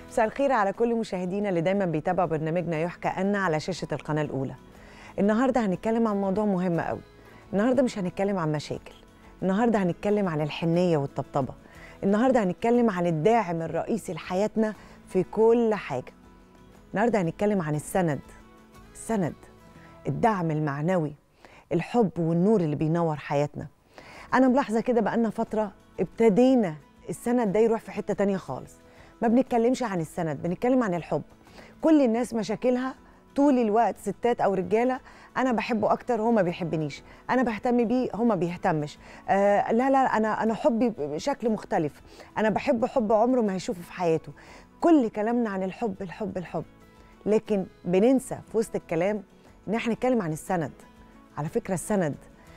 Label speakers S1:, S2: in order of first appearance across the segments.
S1: مساء الخير على كل مشاهدينا اللي دايما بيتابعوا برنامجنا يحكى أن على شاشة القناة الأولى النهاردة هنتكلم عن موضوع مهم قوي النهاردة مش هنتكلم عن مشاكل النهاردة هنتكلم عن الحنية والطبطبة النهاردة هنتكلم عن الداعم الرئيسي لحياتنا في كل حاجة النهاردة هنتكلم عن السند السند الدعم المعنوي الحب والنور اللي بينور حياتنا أنا ملاحظة كده بقالنا فترة ابتدينا السند ده يروح في حتة تانية خالص ما بنتكلمش عن السند بنتكلم عن الحب كل الناس مشاكلها طول الوقت ستات او رجاله انا بحبه اكتر هو ما بيحبنيش انا بهتم بيه هو ما بيهتمش آه لا لا انا انا حبي بشكل مختلف انا بحب حب عمره ما هيشوفه في حياته كل كلامنا عن الحب الحب الحب لكن بننسى في وسط الكلام ان احنا نتكلم عن السند على فكره السند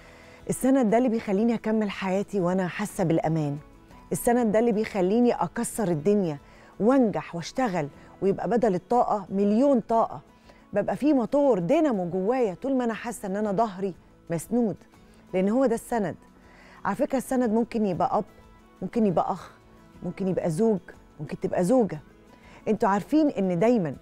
S1: السند ده اللي بيخليني اكمل حياتي وانا حاسه بالامان السند ده اللي بيخليني اكسر الدنيا وانجح واشتغل ويبقى بدل الطاقه مليون طاقه ببقى في موتور دينامو جوايا طول ما انا حاسه ان انا ظهري مسنود لان هو ده السند على فكره السند ممكن يبقى اب ممكن يبقى اخ ممكن يبقى زوج ممكن تبقى زوجه انتوا عارفين ان دايما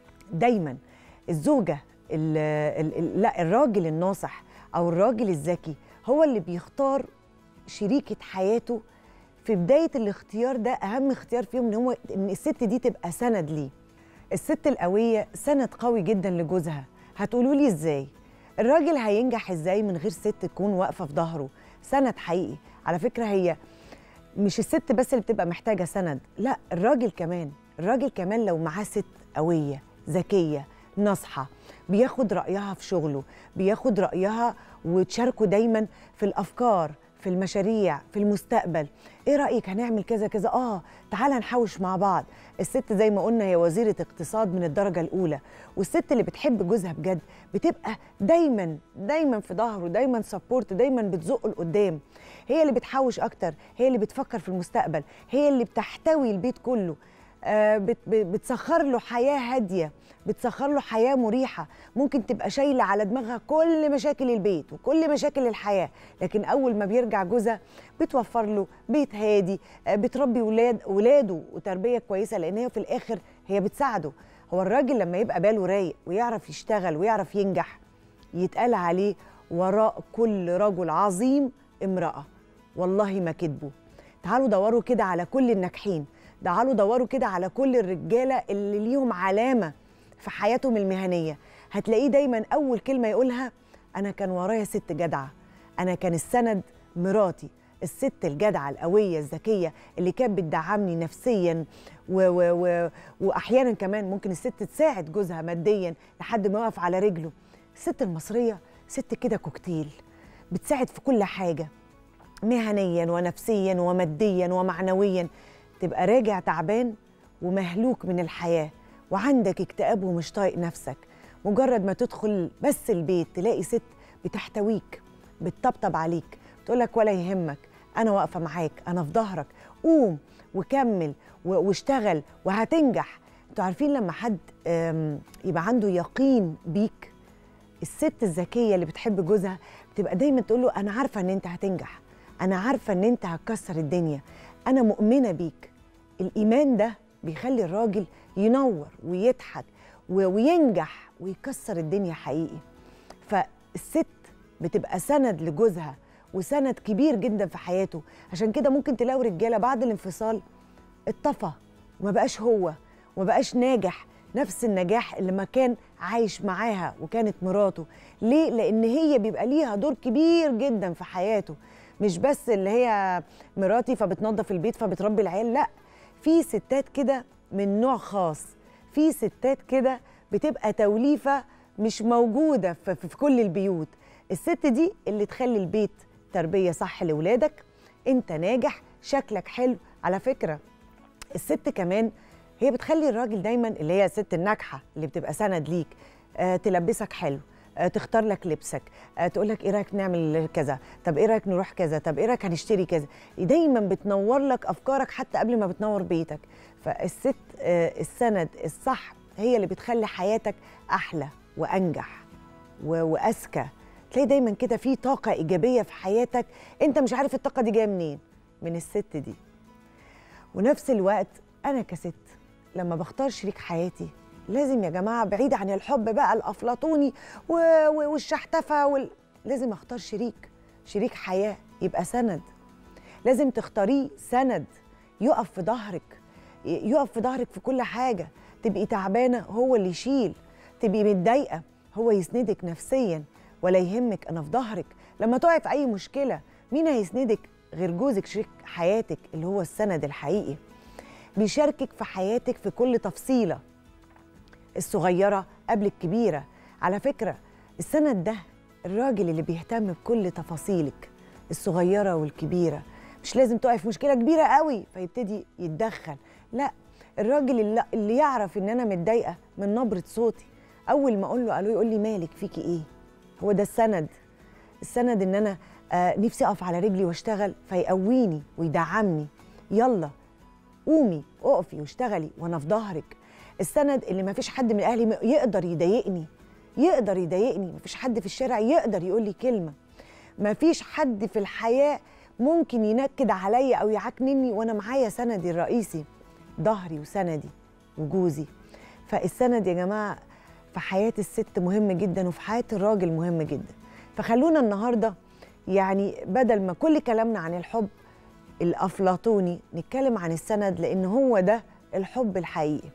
S1: دايما الزوجه ال ال ال لا الراجل الناصح او الراجل الذكي هو اللي بيختار شريكه حياته في بدايه الاختيار ده اهم اختيار فيهم ان هو ان الست دي تبقى سند ليه الست القويه سند قوي جدا لجوزها هتقولوا لي ازاي الراجل هينجح ازاي من غير ست تكون واقفه في ظهره سند حقيقي على فكره هي مش الست بس اللي بتبقى محتاجه سند لا الراجل كمان الراجل كمان لو معاه ست قويه ذكيه ناصحه بياخد رايها في شغله بياخد رايها وتشاركه دايما في الافكار في المشاريع في المستقبل ايه رايك هنعمل كذا كذا اه تعالى نحوش مع بعض الست زي ما قلنا هي وزيره اقتصاد من الدرجه الاولى والست اللي بتحب جوزها بجد بتبقى دايما دايما في ظهره دايما سبورت دايما بتزقه لقدام هي اللي بتحوش اكتر هي اللي بتفكر في المستقبل هي اللي بتحتوي البيت كله آه بت بتسخر له حياه هاديه بتسخر له حياه مريحه ممكن تبقى شايله على دماغها كل مشاكل البيت وكل مشاكل الحياه لكن اول ما بيرجع جوزها بتوفر له بيت هادي آه بتربي ولاد ولاده وتربيه كويسه لان هي في الاخر هي بتساعده هو الراجل لما يبقى باله رايق ويعرف يشتغل ويعرف ينجح يتقال عليه وراء كل رجل عظيم امراه والله ما كذبوا تعالوا دوروا كده على كل الناجحين تعالوا دوروا كده على كل الرجاله اللي ليهم علامه في حياتهم المهنيه هتلاقيه دايما اول كلمه يقولها انا كان ورايا ست جدعه انا كان السند مراتي الست الجدعه القويه الذكيه اللي كانت بتدعمني نفسيا و و و واحيانا كمان ممكن الست تساعد جوزها ماديا لحد ما يقف على رجله الست المصريه ست كده كوكتيل بتساعد في كل حاجه مهنيا ونفسيا وماديا ومعنويا تبقى راجع تعبان ومهلوك من الحياه وعندك اكتئاب ومش طايق نفسك مجرد ما تدخل بس البيت تلاقي ست بتحتويك بتطبطب عليك تقولك ولا يهمك انا واقفه معاك انا في ظهرك قوم وكمل واشتغل وهتنجح انتوا عارفين لما حد يبقى عنده يقين بيك الست الذكيه اللي بتحب جوزها بتبقى دايما تقول له انا عارفه ان انت هتنجح انا عارفه ان انت هتكسر الدنيا انا مؤمنه بيك الايمان ده بيخلي الراجل ينور ويضحك وينجح ويكسر الدنيا حقيقي فالست بتبقى سند لجوزها وسند كبير جدا في حياته عشان كده ممكن تلاقوا رجاله بعد الانفصال اتطفى وما بقاش هو وما بقاش ناجح نفس النجاح اللي ما كان عايش معاها وكانت مراته ليه لان هي بيبقى ليها دور كبير جدا في حياته مش بس اللي هي مراتي فبتنظف البيت فبتربي العيال لا في ستات كده من نوع خاص في ستات كده بتبقى توليفه مش موجوده في, في كل البيوت الست دي اللي تخلي البيت تربيه صح لاولادك انت ناجح شكلك حلو على فكره الست كمان هي بتخلي الراجل دايما اللي هي الست الناجحه اللي بتبقى سند ليك آه تلبسك حلو آه تختار لك لبسك آه تقول لك ايه رايك نعمل كذا طب ايه رايك نروح كذا طب ايه رايك هنشتري كذا دايما بتنور لك افكارك حتى قبل ما بتنور بيتك فالست آه السند الصح هي اللي بتخلي حياتك احلى وانجح واذكى تلاقي دايما كده في طاقه ايجابيه في حياتك انت مش عارف الطاقه دي جايه منين من الست دي ونفس الوقت انا كست لما بختار شريك حياتي لازم يا جماعه بعيد عن الحب بقى الافلاطوني و... و... والشحتفه وال... لازم اختار شريك شريك حياه يبقى سند لازم تختاريه سند يقف في ظهرك ي- يقف في ظهرك في كل حاجه تبقي تعبانه هو اللي يشيل تبقي متضايقه هو يسندك نفسيا ولا يهمك انا في ظهرك لما تقعي في اي مشكله مين هيسندك غير جوزك شريك حياتك اللي هو السند الحقيقي بيشاركك في حياتك في كل تفصيله الصغيره قبل الكبيره على فكره السند ده الراجل اللي بيهتم بكل تفاصيلك الصغيره والكبيره مش لازم تقعي في مشكله كبيره قوي فيبتدي يتدخل لا الراجل اللي, اللي يعرف ان انا متضايقه من نبره صوتي اول ما اقول له الو يقول لي مالك فيكي ايه هو ده السند السند ان انا آه نفسي اقف على رجلي واشتغل فيقويني ويدعمني يلا قومي اقفي واشتغلي وانا في ظهرك السند اللي ما فيش حد من اهلي م- يقدر يضايقني يقدر يضايقني ما فيش حد في الشارع يقدر يقول لي كلمه ما فيش حد في الحياه ممكن ينكد عليا او يعكنني وانا معايا سندي الرئيسي ظهري وسندي وجوزي فالسند يا جماعه في حياه الست مهم جدا وفي حياه الراجل مهم جدا فخلونا النهارده يعني بدل ما كل كلامنا عن الحب الافلاطوني نتكلم عن السند لان هو ده الحب الحقيقي